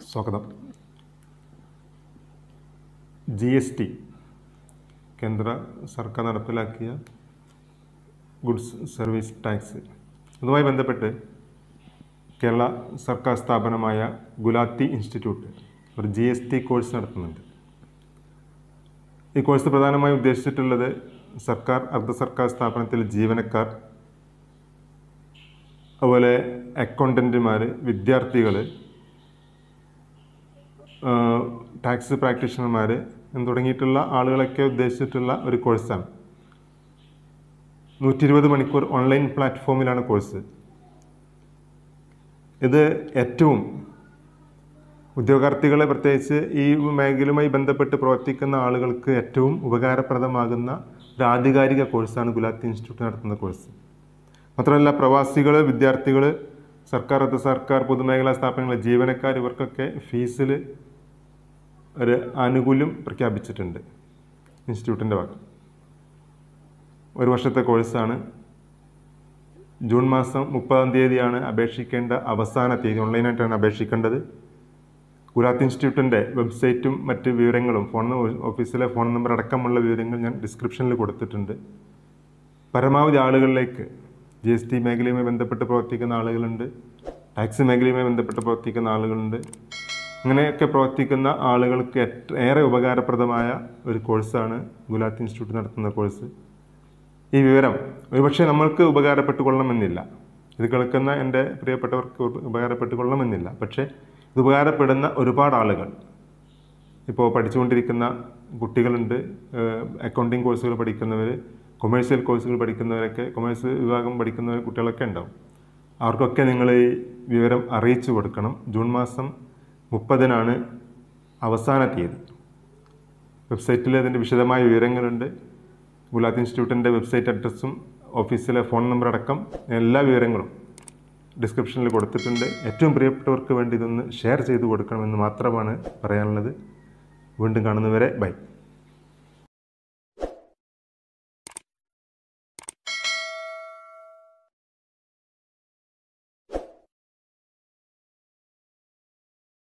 സ്വാഗതം G S T കേന്ദ്ര സർക്കാർ നടപ്പിലാക്കിയ ഗുഡ്സ് സർവീസ് ടാക്സ് അതുമായി ബന്ധപ്പെട്ട് കേരള സർക്കാർ സ്ഥാപനമായ ഗുലാത്തി ഇൻസ്റ്റിറ്റ്യൂട്ട് ഒരു ജി എസ് ടി കോഴ്സ് നടത്തുന്നുണ്ട് ഈ കോഴ്സ് പ്രധാനമായും ഉദ്ദേശിച്ചിട്ടുള്ളത് സർക്കാർ അർദ്ധ സർക്കാർ സ്ഥാപനത്തിലെ ജീവനക്കാർ അതുപോലെ അക്കൗണ്ടൻറ്റുമാർ വിദ്യാർത്ഥികൾ ടാക്സ് പ്രാക്ടീഷണർമാർ എന്ന് തുടങ്ങിയിട്ടുള്ള ആളുകളൊക്കെ ഉദ്ദേശിച്ചിട്ടുള്ള ഒരു കോഴ്സാണ് നൂറ്റി ഇരുപത് മണിക്കൂർ ഓൺലൈൻ പ്ലാറ്റ്ഫോമിലാണ് കോഴ്സ് ഇത് ഏറ്റവും ഉദ്യോഗാർത്ഥികളെ പ്രത്യേകിച്ച് ഈ മേഖലയുമായി ബന്ധപ്പെട്ട് പ്രവർത്തിക്കുന്ന ആളുകൾക്ക് ഏറ്റവും ഉപകാരപ്രദമാകുന്ന ഒരു ആധികാരിക കോഴ്സാണ് ഗുലാത്തി ഇൻസ്റ്റിറ്റ്യൂട്ട് നടത്തുന്ന കോഴ്സ് മാത്രമല്ല പ്രവാസികൾ വിദ്യാർത്ഥികൾ സർക്കാർ അർദ്ധ സർക്കാർ പൊതുമേഖലാ സ്ഥാപനങ്ങളിലെ ജീവനക്കാർ ഇവർക്കൊക്കെ ഫീസിൽ ഒരു ആനുകൂല്യം പ്രഖ്യാപിച്ചിട്ടുണ്ട് ഇൻസ്റ്റിറ്റ്യൂട്ടിൻ്റെ ഭാഗം ഒരു വർഷത്തെ കോഴ്സാണ് ജൂൺ മാസം മുപ്പതാം തീയതിയാണ് അപേക്ഷിക്കേണ്ട അവസാന തീയതി ഓൺലൈനായിട്ടാണ് അപേക്ഷിക്കേണ്ടത് ഗുലാത്ത് ഇൻസ്റ്റിറ്റ്യൂട്ടിൻ്റെ വെബ്സൈറ്റും മറ്റ് വിവരങ്ങളും ഫോൺ ഓഫീസിലെ ഫോൺ നമ്പർ അടക്കമുള്ള വിവരങ്ങൾ ഞാൻ ഡിസ്ക്രിപ്ഷനിൽ കൊടുത്തിട്ടുണ്ട് പരമാവധി ആളുകളിലേക്ക് ജി എസ് ടി മേഖലയുമായി ബന്ധപ്പെട്ട് പ്രവർത്തിക്കുന്ന ആളുകളുണ്ട് ടാക്സ് മേഖലയുമായി ബന്ധപ്പെട്ട് പ്രവർത്തിക്കുന്ന ആളുകളുണ്ട് അങ്ങനെയൊക്കെ പ്രവർത്തിക്കുന്ന ആളുകൾക്ക് ഏറ്റ- ഏറെ ഉപകാരപ്രദമായ ഒരു കോഴ്സാണ് ഗുലാത്ത് ഇൻസ്റ്റിറ്റ്യൂട്ട് നടത്തുന്ന കോഴ്സ് ഈ വിവരം ഒരുപക്ഷെ നമ്മൾക്ക് ഉപകാരപ്പെട്ടു കൊള്ളണമെന്നില്ല ഇത് കേൾക്കുന്ന എൻ്റെ പ്രിയപ്പെട്ടവർക്ക് ഉപ- ഉപകാരപ്പെട്ടു കൊള്ളണമെന്നില്ല പക്ഷേ ഇത് ഉപകാരപ്പെടുന്ന ഒരുപാട് ആളുകൾ ഇപ്പോൾ പഠിച്ചുകൊണ്ടിരിക്കുന്ന കുട്ടികളുണ്ട് അക്കൗണ്ടിങ് കോഴ്സുകൾ പഠിക്കുന്നവർ കൊമേഴ്സ്യൽ കോഴ്സുകൾ പഠിക്കുന്നവരൊക്കെ കൊമേഴ്സ് വിഭാഗം പഠിക്കുന്ന കുട്ടികളൊക്കെ ഉണ്ടാവും അവർക്കൊക്കെ നിങ്ങൾ ഈ വിവരം അറിയിച്ചു കൊടുക്കണം ജൂൺ മാസം മുപ്പതിനാണ് അവസാന തീയതി വെബ്സൈറ്റിൽ അതിൻ്റെ വിശദമായ വിവരങ്ങളുണ്ട് ഗുലാത്ത് ഇൻസ്റ്റിറ്റ്യൂട്ടിൻ്റെ വെബ്സൈറ്റ് അഡ്രസ്സും ഓഫീസിലെ ഫോൺ നമ്പർ അടക്കം എല്ലാ വിവരങ്ങളും ഡിസ്ക്രിപ്ഷനിൽ കൊടുത്തിട്ടുണ്ട് ഏറ്റവും പ്രിയപ്പെട്ടവർക്ക് വേണ്ടി ഇതൊന്ന് ഷെയർ ചെയ്ത് കൊടുക്കണമെന്ന് മാത്രമാണ് പറയാനുള്ളത് വീണ്ടും കാണുന്നവരെ ബൈ